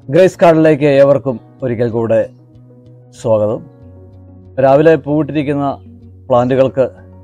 grace കാർഡിലേക്ക് ഏവർക്കും ഒരിക്കൽ കൂടെ സ്വാഗതം രാവിലെ പൂവിട്ടിരിക്കുന്ന പ്ലാന്റുകൾക്ക്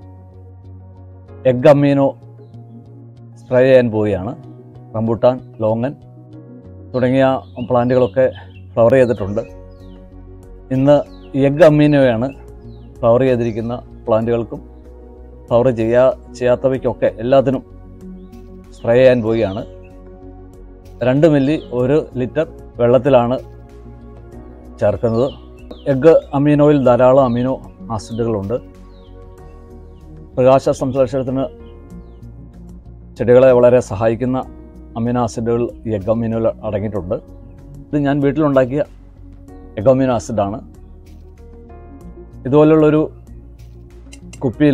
എഗ് അമീനോ സ്പ്രേ ചെയ്യാൻ പോവുകയാണ് റംബൂട്ടാൻ ലോങ്ങൻ തുടങ്ങിയ പ്ലാന്റുകളൊക്കെ ഫ്ലവർ ചെയ്തിട്ടുണ്ട് ഇന്ന് എഗ് അമീനോയാണ് ഫ്ലവർ ചെയ്തിരിക്കുന്ന പ്ലാന്റുകൾക്കും ഫ്ലവർ ചെയ്യാ ചെയ്യാത്തവയ്ക്കൊക്കെ എല്ലാത്തിനും സ്പ്രേ ചെയ്യാൻ പോവുകയാണ് രണ്ട് മില്ലി ഒരു ലിറ്റർ വെള്ളത്തിലാണ് ചേർക്കുന്നത് എഗ് അമീനോയിൽ ധാരാളം അമീനോ ആസിഡുകളുണ്ട് പ്രകാശ സംശ്ലേഷണത്തിന് ചെടികളെ വളരെ സഹായിക്കുന്ന അമീനോ ആസിഡുകൾ ഈ എഗ് അമീനോയിൽ അടങ്ങിയിട്ടുണ്ട് ഇത് ഞാൻ വീട്ടിലുണ്ടാക്കിയ എഗ് അമീനോ ആസിഡാണ് ഇതുപോലുള്ളൊരു കുപ്പിയിൽ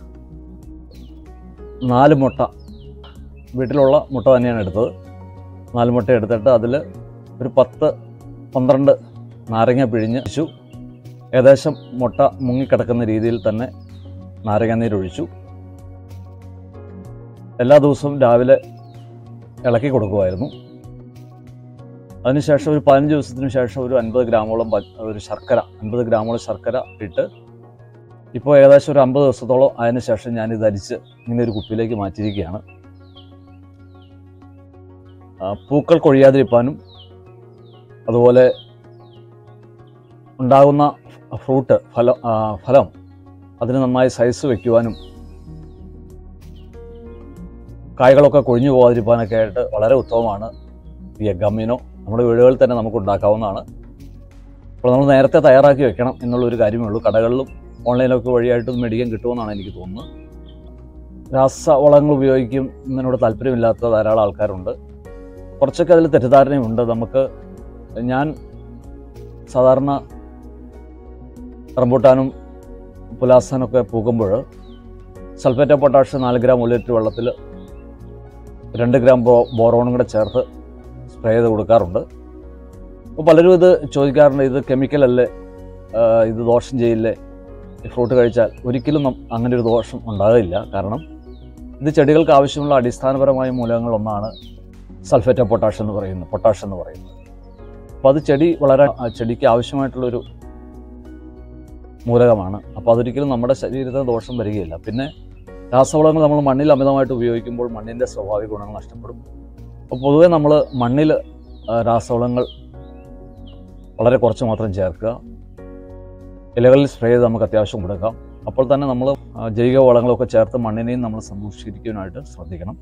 നാല് മുട്ട വീട്ടിലുള്ള മുട്ട തന്നെയാണ് എടുത്തത് നാല് മുട്ട എടുത്തിട്ട് അതിൽ ഒരു പത്ത് പന്ത്രണ്ട് നാരങ്ങ പിഴിഞ്ഞ് വെച്ചു ഏകദേശം മുട്ട മുങ്ങിക്കിടക്കുന്ന രീതിയിൽ തന്നെ നാരങ്ങ നീരൊഴിച്ചു എല്ലാ ദിവസവും രാവിലെ ഇളക്കി കൊടുക്കുമായിരുന്നു അതിനുശേഷം ഒരു പതിനഞ്ച് ദിവസത്തിന് ശേഷം ഒരു അൻപത് ഗ്രാമോളം പ- ഒരു ശർക്കര അൻപത് ഗ്രാമോളം ശർക്കര ഇട്ട് ഇപ്പോൾ ഏകദേശം ഒരു അമ്പത് ദിവസത്തോളം അതിന് ശേഷം ഞാനിത് അരിച്ച് ഇങ്ങനെ ഒരു കുപ്പിയിലേക്ക് മാറ്റിയിരിക്കുകയാണ് ആ, പൂക്കൾ കൊഴിയാതിരിക്കാനും അതുപോലെ ഉണ്ടാകുന്ന ഫ്രൂട്ട് ഫലം ആ, ഫലം അതിന് നന്നായി സൈസ് വയ്ക്കുവാനും കായ്കളൊക്കെ കൊഴിഞ്ഞു പോകാതിരിക്കാനൊക്കെ ആയിട്ട് വളരെ ഉത്തമമാണ് ഈ ഗമ്മിനോ നമ്മുടെ വീടുകളിൽ തന്നെ നമുക്ക് ഉണ്ടാക്കാവുന്നതാണ് അപ്പോൾ നമ്മൾ നേരത്തെ തയ്യാറാക്കി വെക്കണം എന്നുള്ളൊരു കാര്യമേ ഉള്ളൂ കടകളിലും ഓൺലൈനൊക്കെ വഴിയായിട്ട് ഇത് മേടിക്കാൻ കിട്ടുമെന്നാണ് എനിക്ക് തോന്നുന്നത് രാസവളങ്ങൾ ഉപയോഗിക്കും എന്നതിനോട് താല്പര്യമില്ലാത്ത ധാരാളം ആൾക്കാരുണ്ട് കുറച്ചൊക്കെ അതിൽ തെറ്റിദ്ധാരണയുണ്ട് നമുക്ക് ഞാൻ സാധാരണ റംബൂട്ടാനും പുലാസാനൊക്കെ പൂക്കുമ്പോൾ സൾഫേറ്റ് ഓഫ് പൊട്ടാഷ് നാല് ഗ്രാം ഒരു ലിറ്റർ വെള്ളത്തിൽ രണ്ട് ഗ്രാം ബോ ബോറോണും കൂടെ ചേർത്ത് സ്പ്രേ ചെയ്ത് കൊടുക്കാറുണ്ട് അപ്പോൾ പലരും ഇത് ചോദിക്കാറുണ്ട് ഇത് കെമിക്കൽ അല്ലേ ആ, ഇത് ദോഷം ചെയ്യില്ലേ ഈ ഫ്രൂട്ട് കഴിച്ചാൽ ഒരിക്കലും നം- അങ്ങനെ ഒരു ദോഷം ഉണ്ടാകില്ല കാരണം ഇത് ചെടികൾക്ക് ആവശ്യമുള്ള അടിസ്ഥാനപരമായ മൂലകങ്ങളൊന്നാണ് സൾഫേറ്റ് ഓഫ് പൊട്ടാഷ് എന്ന് പറയുന്നത് പൊട്ടാഷ് എന്ന് പറയുന്നത് അപ്പോൾ അത് ചെടി വളരെ ആ ചെടിക്ക് ആവശ്യമായിട്ടുള്ളൊരു മൂലകമാണ് അപ്പോൾ അതൊരിക്കലും നമ്മുടെ ശരീരത്തിന് ദോഷം വരികയില്ല പിന്നെ രാസവളങ്ങൾ നമ്മൾ മണ്ണിൽ അമിതമായിട്ട് ഉപയോഗിക്കുമ്പോൾ മണ്ണിൻ്റെ സ്വാഭാവിക ഗുണങ്ങൾ നഷ്ടപ്പെടും അപ്പോൾ പൊതുവേ നമ്മൾ മണ്ണിൽ ആ, രാസവളങ്ങൾ വളരെ കുറച്ച് മാത്രം ചേർക്കുക ഇലകളിൽ സ്പ്രേ ചെയ്ത് നമുക്ക് അത്യാവശ്യം കൊടുക്കാം അപ്പോൾ തന്നെ നമ്മൾ ജൈവ വളങ്ങളൊക്കെ ചേർത്ത് മണ്ണിനെയും നമ്മൾ സന്തോഷിപ്പിക്കാനായിട്ട് ശ്രദ്ധിക്കണം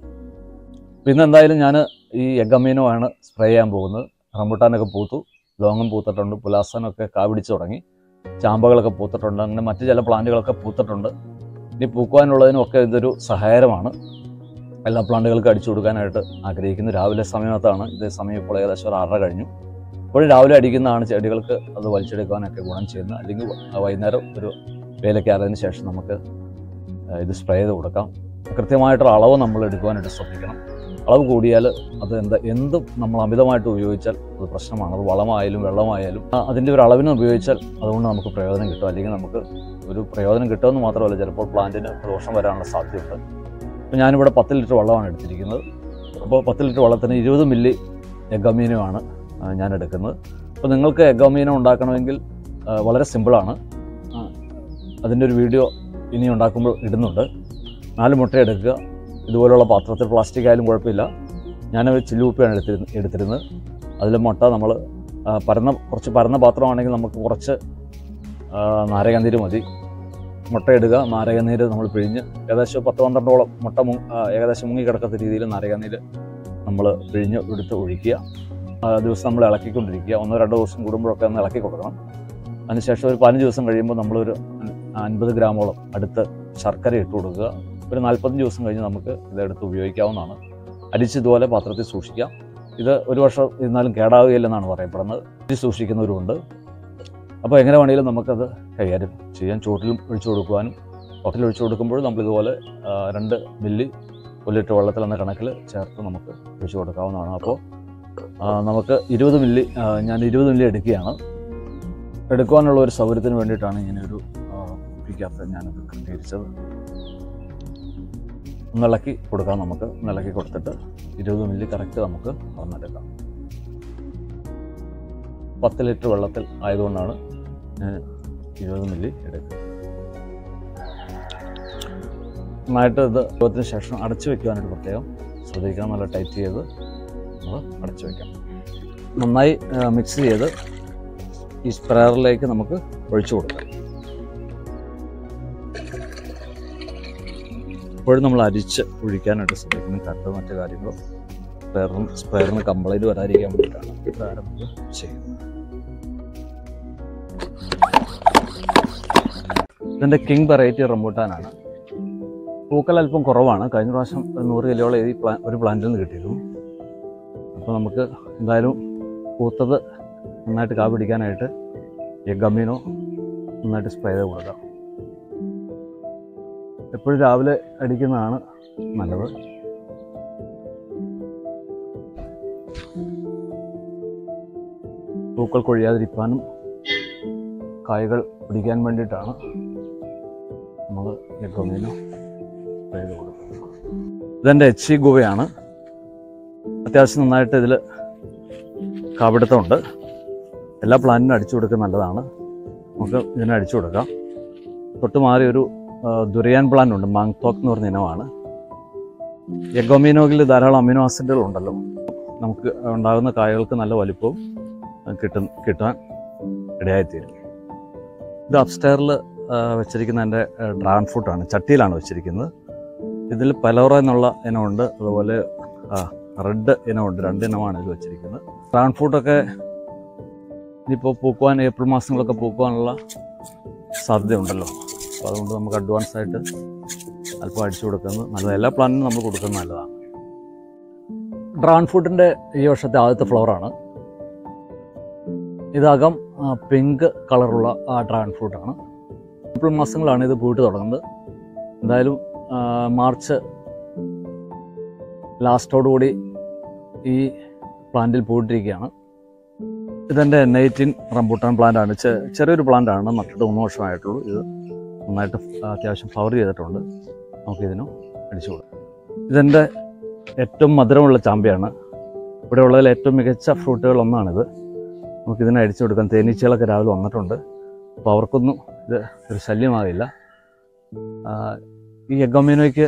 പിന്നെ എന്തായാലും ഞാൻ ഈ എഗമീനോ ആണ് സ്പ്രേ ചെയ്യാൻ പോകുന്നത് റംബുട്ടാനൊക്കെ പൂത്തു ലോങ്ങം പൂത്തിട്ടുണ്ട് പുലാസനൊക്കെ കാപിടിച്ച് തുടങ്ങി ചാമ്പകളൊക്കെ പൂത്തിട്ടുണ്ട് അങ്ങനെ മറ്റു ചില പ്ലാന്റുകളൊക്കെ പൂത്തിട്ടുണ്ട് ഇനി പൂക്കുവാനുള്ളതിനൊക്കെ ഇതൊരു സഹായകരമാണ് എല്ലാ പ്ലാന്റുകൾക്കും അടിച്ചു കൊടുക്കാനായിട്ട് ആഗ്രഹിക്കുന്നു രാവിലെ സമയത്താണ് ഇതേ സമയം ഇപ്പോൾ ഏകദേശം ഒരു ആറര കഴിഞ്ഞു ഇപ്പോഴും രാവിലെ അടിക്കുന്നതാണ് ചെടികൾക്ക് അത് വലിച്ചെടുക്കാനൊക്കെ ഗുണം ചെയ്യുന്നത് അല്ലെങ്കിൽ വ- വൈകുന്നേരം ഒരു വേലയ്ക്ക് ആറിയതിന് ശേഷം നമുക്ക് ആ, ഇത് സ്പ്രേ ചെയ്ത് കൊടുക്കാം കൃത്യമായിട്ടുള്ള അളവ് നമ്മൾ എടുക്കുവാനായിട്ട് ശ്രദ്ധിക്കണം അളവ് കൂടിയാൽ അത് എന്താ എന്തും നമ്മൾ അമിതമായിട്ട് ഉപയോഗിച്ചാൽ അത് പ്രശ്നമാണ് അത് വളമായാലും വെള്ളമായാലും ആ, അതിൻ്റെ ഒരു അളവിന് ഉപയോഗിച്ചാൽ അതുകൊണ്ട് നമുക്ക് പ്രയോജനം കിട്ടും അല്ലെങ്കിൽ നമുക്ക് ഒരു പ്രയോജനം കിട്ടുമെന്ന് മാത്രമല്ല ചിലപ്പോൾ പ്ലാന്റിന് ദോഷം വരാനുള്ള സാധ്യതയുണ്ട് അപ്പോൾ ഞാനിവിടെ പത്ത് ലിറ്റർ വെള്ളമാണ് എടുത്തിരിക്കുന്നത് അപ്പോൾ പത്ത് ലിറ്റർ വെള്ളത്തിന് ഇരുപത് മില്ലി എഗമീനുമാണ് ഞാൻ എടുക്കുന്നത് അപ്പോൾ നിങ്ങൾക്ക് എഗമീനോ ഉണ്ടാക്കണമെങ്കിൽ ആ, വളരെ സിമ്പിളാണ് ആ, അതിൻ്റെ ഒരു വീഡിയോ ഇനി ഉണ്ടാക്കുമ്പോൾ ഇടുന്നുണ്ട് നാല് മുട്ട എടുക്കുക ഇതുപോലുള്ള പാത്രത്തിൽ പ്ലാസ്റ്റിക് ആയാലും കുഴപ്പമില്ല ഞാൻ ചില്ലുകുപ്പിയാണ് എടുത്തിരുന്നത് എടുത്തിരുന്നത് അതിൽ മുട്ട നമ്മൾ പരന്ന കുറച്ച് പരന്ന പാത്രമാണെങ്കിൽ നമുക്ക് കുറച്ച് ആ, നാരകനീര് മതി മുട്ട ഇടുക നാരകനീര് നമ്മൾ പിഴിഞ്ഞ് ഏകദേശം പത്ത് പന്ത്രണ്ടോളം മുട്ട മു ആ, ഏകദേശം മുങ്ങി കിടക്കാത്ത രീതിയിൽ നാരകനീര് നമ്മൾ പിഴിഞ്ഞ് എടുത്ത് ഒഴിക്കുക ആ, ദിവസം നമ്മൾ ഇളക്കിക്കൊണ്ടിരിക്കുക ഒന്നോ രണ്ടോ ദിവസം കൂടുമ്പോഴൊക്കെ ഒന്ന് ഇളക്കി കൊടുക്കണം അതിനുശേഷം ഒരു പതിനഞ്ച് ദിവസം കഴിയുമ്പോൾ നമ്മളൊരു അൻപത് ഗ്രാമോളം അടുത്ത് ശർക്കര ഇട്ട് കൊടുക്കുക ഒരു നാൽപ്പത്തഞ്ച് ദിവസം കഴിഞ്ഞ് നമുക്ക് ഇതെടുത്ത് ഉപയോഗിക്കാവുന്നതാണ് അരിച്ച് ഇതുപോലെ പാത്രത്തിൽ സൂക്ഷിക്കാം ഇത് ഒരു വർഷം ഇരുന്നാലും കേടാവുകയില്ലെന്നാണ് പറയപ്പെടുന്നത് അരിച്ച് സൂക്ഷിക്കുന്നവരുമുണ്ട് അപ്പോൾ എങ്ങനെ വേണമെങ്കിലും നമുക്കത് കൈകാര്യം ചെയ്യാം ചൂട്ടിലും ഒഴിച്ചു കൊടുക്കുവാനും ബോട്ടിൽ ഒഴിച്ചു കൊടുക്കുമ്പോഴും നമ്മളിതുപോലെ ആ, രണ്ട് മില്ലി ഒരു ലിറ്റർ വെള്ളത്തിൽ എന്ന കണക്കിൽ ചേർത്ത് നമുക്ക് ഒഴിച്ചു കൊടുക്കാവുന്നതാണ് അപ്പോൾ ആ, നമുക്ക് ഇരുപത് മില്ലി ആ, ഞാൻ ഇരുപത് മില്ലി എടുക്കുകയാണ് എടുക്കുവാനുള്ള ഒരു സൗകര്യത്തിന് വേണ്ടിയിട്ടാണ് ഇങ്ങനെ ഒരു കുപ്പിക്കകത്ത് ഞാനത് ക്രമീകരിച്ചത് ഒന്നിളക്കി കൊടുക്കാം നമുക്ക് ഒന്നിളക്കി കൊടുത്തിട്ട് ഇരുപത് മില്ലി കറക്റ്റ് നമുക്ക് വന്നെടുക്കാം പത്ത് ലിറ്റർ വെള്ളത്തിൽ ആയതുകൊണ്ടാണ് ഞാൻ ഇരുപത് മില്ലി എടുക്കുന്നത് നന്നായിട്ട് ഇത് ഇരുപത്തിന് ശേഷം അടച്ചു വെക്കുവാനായിട്ട് പ്രത്യേകം ശ്രദ്ധിക്കണം നല്ല ടൈറ്റ് ചെയ്ത് നമ്മൾ അടച്ചു വയ്ക്കണം നന്നായി മിക്സ് ചെയ്ത് ഈ സ്പ്രെയറിലേക്ക് നമുക്ക് ഒഴിച്ചു കൊടുക്കാം എപ്പോഴും നമ്മൾ അരിച്ച് ഒഴിക്കാനായിട്ട് ശ്രദ്ധിക്കണം കണ്ട് മറ്റു കാര്യങ്ങളും സ്പെയറിന് സ്പെയറിന് കംപ്ലൈൻറ്റ് വരാതിരിക്കാൻ വേണ്ടിയിട്ടാണ് ഇപ്രകാരം നമ്മൾ ചെയ്യുന്നത് ഇതിൻ്റെ കിങ് വെറൈറ്റി റംബൂട്ടാനാണ് പൂക്കൾ അല്പം കുറവാണ് കഴിഞ്ഞ പ്രാവശ്യം ഒരു നൂറ് കിലോളം ഈ പ്ലാ ഒരു പ്ലാന്റിൽ നിന്ന് കിട്ടിയിരുന്നു അപ്പോൾ നമുക്ക് എന്തായാലും പൂത്തത് നന്നായിട്ട് കാ പിടിക്കാനായിട്ട് എഗമീനോ നന്നായിട്ട് സ്പ്രേ ചെയ്ത് കൊടുക്കാം എപ്പോഴും രാവിലെ അടിക്കുന്നതാണ് നല്ലത് പൂക്കൾ കൊഴിയാതിരിക്കാനും കായകൾ പിടിക്കാൻ വേണ്ടിയിട്ടാണ് നമ്മൾ എഗമീനോ സ്പ്രേ ചെയ്ത് കൊടുക്കുന്നത് ഇതെൻ്റെ എച്ച് ഗുവയാണ് അത്യാവശ്യം നന്നായിട്ട് ഇതിൽ കാപിടുത്തമുണ്ട് എല്ലാ പ്ലാന്റിനും അടിച്ചു കൊടുക്കുക നല്ലതാണ് നമുക്ക് ഇതിനെ അടിച്ചു കൊടുക്കാം തൊട്ട് മാറി ഒരു ആ, ദുരിയാൻ പ്ലാന്റ് ഉണ്ട് മാങ്തോക്ക് എന്ന് പറഞ്ഞ ഇനമാണ് എഗോമീനോയിൽ ധാരാളം അമിനോ ആസിഡുകൾ ഉണ്ടല്ലോ നമുക്ക് ഉണ്ടാകുന്ന കായകൾക്ക് നല്ല വലിപ്പവും ആ, കിട്ടും കിട്ടാൻ ഇടയായിത്തീരും ഇത് അപ്സ്റ്റെയറിൽ വെച്ചിരിക്കുന്ന എൻ്റെ ഡ്രാഗൺ ഫ്രൂട്ടാണ് ചട്ടിയിലാണ് വെച്ചിരിക്കുന്നത് ഇതിൽ പലോറ എന്നുള്ള ഇനമുണ്ട് അതുപോലെ റെഡ് ഇനമുണ്ട് രണ്ട് ഇനമാണ് ഇത് വെച്ചിരിക്കുന്നത് ഡ്രാഗൺ ഫ്രൂട്ടൊക്കെ ഇനിയിപ്പോൾ പൂക്കുവാൻ ഏപ്രിൽ മാസങ്ങളൊക്കെ പൂക്കുവാനുള്ള സാധ്യതയുണ്ടല്ലോ അപ്പോൾ അതുകൊണ്ട് നമുക്ക് അഡ്വാൻസ് ആയിട്ട് അല്പം അടിച്ചു കൊടുക്കുന്നത് നല്ലത് എല്ലാ പ്ലാന്റിനും നമ്മൾ കൊടുക്കുന്നത് നല്ലതാണ് ഡ്രാഗൺ ഫ്രൂട്ടിൻ്റെ ഈ വർഷത്തെ ആദ്യത്തെ ഫ്ലവറാണ് ഇതകം പിങ്ക് കളറുള്ള ആ ഡ്രാഗൺ ഫ്രൂട്ടാണ് ഏപ്രിൽ മാസങ്ങളാണ് ഇത് പൂട്ട് തുടങ്ങുന്നത് എന്തായാലും ആ, മാർച്ച് ലാസ്റ്റോടുകൂടി ഈ പ്ലാന്റിൽ പൂട്ടിരിക്കുകയാണ് ഇതെൻ്റെ എൻ എയ്റ്റീൻ റംബൂട്ടാൻ പ്ലാന്റാണ് ചെ ചെറിയൊരു പ്ലാന്റാണ് നട്ടിട്ട് മൂന്ന് വർഷമായിട്ടുള്ളൂ ഇത് നന്നായിട്ട് അത്യാവശ്യം ഫ്ലവർ ചെയ്തിട്ടുണ്ട് നമുക്കിതിനും അടിച്ചു കൊടുക്കാം ഇതെൻ്റെ ഏറ്റവും മധുരമുള്ള ചാമ്പയാണ് ഇവിടെ ഉള്ളതിൽ ഏറ്റവും മികച്ച ഫ്രൂട്ടുകൾ ഒന്നാണിത് നമുക്കിതിനെ അടിച്ചു കൊടുക്കാം തേനീച്ചകളൊക്കെ രാവിലെ വന്നിട്ടുണ്ട് അപ്പോൾ അവർക്കൊന്നും ഇത് ഒരു ശല്യമാകില്ല ആ, ഈ എഗോമീനോയ്ക്ക്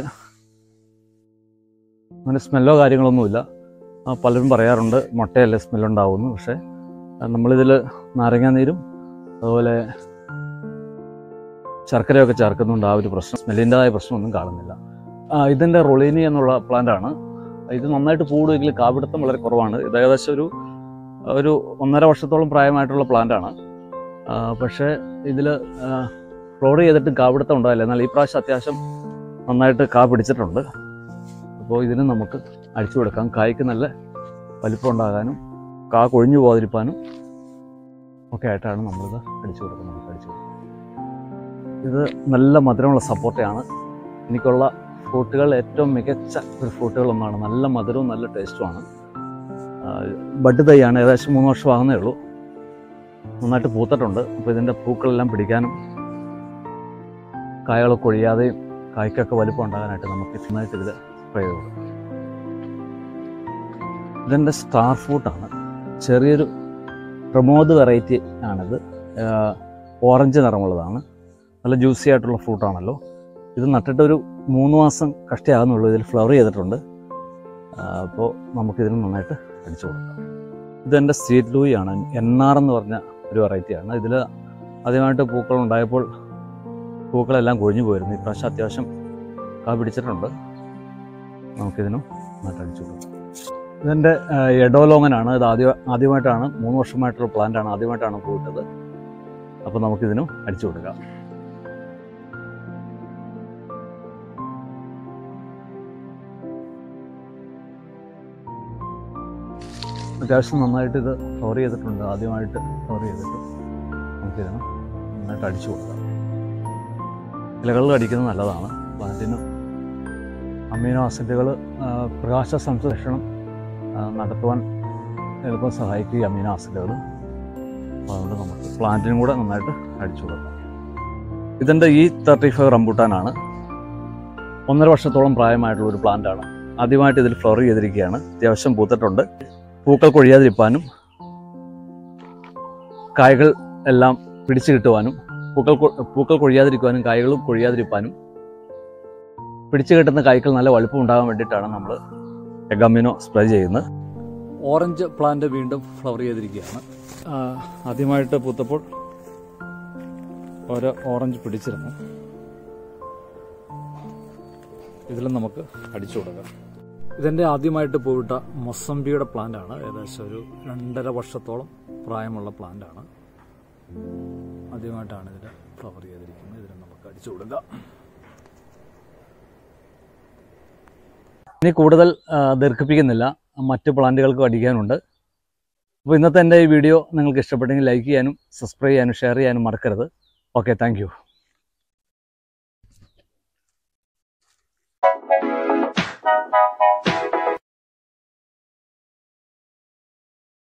അങ്ങനെ സ്മെല്ലോ കാര്യങ്ങളൊന്നുമില്ല ആ, പലരും പറയാറുണ്ട് മുട്ടയല്ലേ സ്മെല്ലുണ്ടാവുമെന്ന് പക്ഷേ ആ, നമ്മളിതിൽ നാരങ്ങാനീരും അതുപോലെ ശർക്കരയൊക്കെ ചേർക്കുന്നുണ്ട് ആ ഒരു പ്രശ്നം സ്മെല്ലിൻ്റെതായ പ്രശ്നമൊന്നും കാണുന്നില്ല ആ, ഇതിൻ്റെ റൊളീനി എന്നുള്ള പ്ലാന്റാണ് ഇത് നന്നായിട്ട് പൂടുമെങ്കിൽ കാപിടുത്തം വളരെ കുറവാണ് ഇത് ഏകദേശം ഒരു ഒരു ഒന്നര വർഷത്തോളം പ്രായമായിട്ടുള്ള പ്ലാന്റാണ് പക്ഷേ ഇതിൽ ഫ്ലോർ ചെയ്തിട്ട് കാപിടുത്തം ഉണ്ടായില്ല എന്നാൽ ഈ പ്രാവശ്യം അത്യാവശ്യം നന്നായിട്ട് കാ പിടിച്ചിട്ടുണ്ട് അപ്പോൾ ഇതിന് നമുക്ക് അടിച്ചു കൊടുക്കാം കായ്ക്ക് നല്ല വലിപ്പം ഉണ്ടാകാനും കാ കൊഴിഞ്ഞു പോകാതിരിക്കാനും ഒക്കെ ആയിട്ടാണ് നമ്മളിത് അടിച്ചു കൊടുക്കുന്നത് നമുക്ക് അടിച്ചു കൊടുക്കുന്നത് ഇത് നല്ല മധുരമുള്ള സപ്പോർട്ടയാണ് എനിക്കുള്ള ഫ്രൂട്ടുകൾ ഏറ്റവും മികച്ച ഒരു ഫ്രൂട്ടുകൾ ഒന്നാണ് നല്ല മധുരവും നല്ല ടേസ്റ്റുമാണ് ബഡ് തൈയാണ് ഏകദേശം മൂന്ന് വർഷം ആകുന്നേ ഉള്ളൂ നന്നായിട്ട് പൂത്തിട്ടുണ്ട് അപ്പോൾ ഇതിൻ്റെ പൂക്കളെല്ലാം പിടിക്കാനും കായകളൊക്കെ ഒഴിയാതെയും കായ്ക്കൊക്കെ വലിപ്പം ഉണ്ടാകാനായിട്ട് നമുക്ക് നന്നായിട്ട് ഇതിൽ സ്പ്രേ ചെയ്ത് കൊടുക്കാം ഇതെൻ്റെ സ്റ്റാർ ഫ്രൂട്ടാണ് ചെറിയൊരു പ്രമോദ് വെറൈറ്റി ആണിത് ആഹ് ഓറഞ്ച് നിറമുള്ളതാണ് നല്ല ജ്യൂസി ആയിട്ടുള്ള ഫ്രൂട്ടാണല്ലോ ഇത് നട്ടിട്ട് ഒരു മൂന്ന് മാസം കഷ്ടിയാകുന്നുള്ളൂ ഇതിൽ ഫ്ലവർ ചെയ്തിട്ടുണ്ട് ആഹ് അപ്പോൾ നമുക്കിതിന് നന്നായിട്ട് അടിച്ചു കൊടുക്കാം ഇതെൻ്റെ സ്വീറ്റ് ലൂയിയാണ് എൻ ആർ എന്ന് പറഞ്ഞ ഒരു വെറൈറ്റിയാണ് ഇതിൽ ആദ്യമായിട്ട് പൂക്കൾ ഉണ്ടായപ്പോൾ പൂക്കളെല്ലാം കൊഴിഞ്ഞു പോയിരുന്നു ഇപ്രാവശ്യം അത്യാവശ്യം കാ പിടിച്ചിട്ടുണ്ട് നമുക്കിതിനും നന്നായിട്ട് അടിച്ചു കൊടുക്കാം ഇതെൻ്റെ എഡോലോങ്ങനാണ് ഇത് ആദ്യ ആദ്യമായിട്ടാണ് മൂന്ന് വർഷമായിട്ടുള്ള പ്ലാന്റാണ് ആദ്യമായിട്ടാണ് പൂവിട്ടത് അപ്പോൾ നമുക്കിതിനും അടിച്ചു കൊടുക്കാം അത്യാവശ്യം നന്നായിട്ട് ഇത് ഫ്ലോർ ചെയ്തിട്ടുണ്ട് ആദ്യമായിട്ട് ഫ്ലോർ ചെയ്തിട്ട് നമുക്കിതിന് നന്നായിട്ട് അടിച്ചു കൊടുക്കാം ഇലകളിൽ അടിക്കുന്നത് നല്ലതാണ് പ്ലാന്റിന് അമീനോ ആസിഡുകൾ പ്രകാശ സംശ്ലേഷണം ആ, നടത്തുവാൻ എളുപ്പം സഹായിക്കും ഈ അമീനോ ആസിഡുകൾ അതുകൊണ്ട് നമുക്ക് പ്ലാന്റിനും കൂടെ നന്നായിട്ട് അടിച്ചു കൊടുക്കാം ഇതിൻ്റെ ഈ തേർട്ടി ഫൈവ് റംബൂട്ടാനാണ് ഒന്നര വർഷത്തോളം പ്രായമായിട്ടുള്ള ഒരു പ്ലാന്റാണ് ആദ്യമായിട്ട് ഇതിൽ ഫ്ലവർ ചെയ്തിരിക്കുകയാണ് അത്യാവശ്യം പൂത്തിട്ടുണ്ട് പൂക്കൾ കൊഴിയാതിരിക്കാനും കായകൾ എല്ലാം പിടിച്ചു കിട്ടുവാനും പൂക്കൾ കൊ- പൂക്കൾ കൊഴിയാതിരിക്കുവാനും കായകളും കൊഴിയാതിരിക്കാനും പിടിച്ചു കിട്ടുന്ന കായ്കൾ നല്ല വലുപ്പം ഉണ്ടാകാൻ വേണ്ടിയിട്ടാണ് നമ്മൾ എഗാമിനോ സ്പ്രേ ചെയ്യുന്നത് ഓറഞ്ച് പ്ലാന്റ് വീണ്ടും ഫ്ലവർ ചെയ്തിരിക്കുകയാണ് ആ, ആദ്യമായിട്ട് പൂത്തപ്പോൾ ഓരോ ഓറഞ്ച് പിടിച്ചിരുന്നു ഇതിലും നമുക്ക് അടിച്ചു കൊടുക്കാം ഇതെൻ്റെ ആദ്യമായിട്ട് പോയിട്ട മൊസംബിയുടെ പ്ലാന്റ് ആണ് ഏകദേശം ഒരു രണ്ടര വർഷത്തോളം പ്രായമുള്ള പ്ലാന്റ് ആണ് ആദ്യമായിട്ടാണ് ഇതിൽ ഫ്ലവർ ചെയ്തിരിക്കുന്നത് ഇതിന് നമുക്ക് അടിച്ചു കൊടുക്കാം ഇനി കൂടുതൽ ആ, ദീർഘിപ്പിക്കുന്നില്ല മറ്റ് പ്ലാന്റുകൾക്കും അടിക്കാനുണ്ട് അപ്പോൾ ഇന്നത്തെ എൻ്റെ ഈ വീഡിയോ നിങ്ങൾക്ക് ഇഷ്ടപ്പെട്ടെങ്കിൽ ലൈക്ക് ചെയ്യാനും സബ്സ്ക്രൈബ് ചെയ്യാനും ഷെയർ ചെയ്യാനും മറക്കരുത് ഓക്കെ താങ്ക്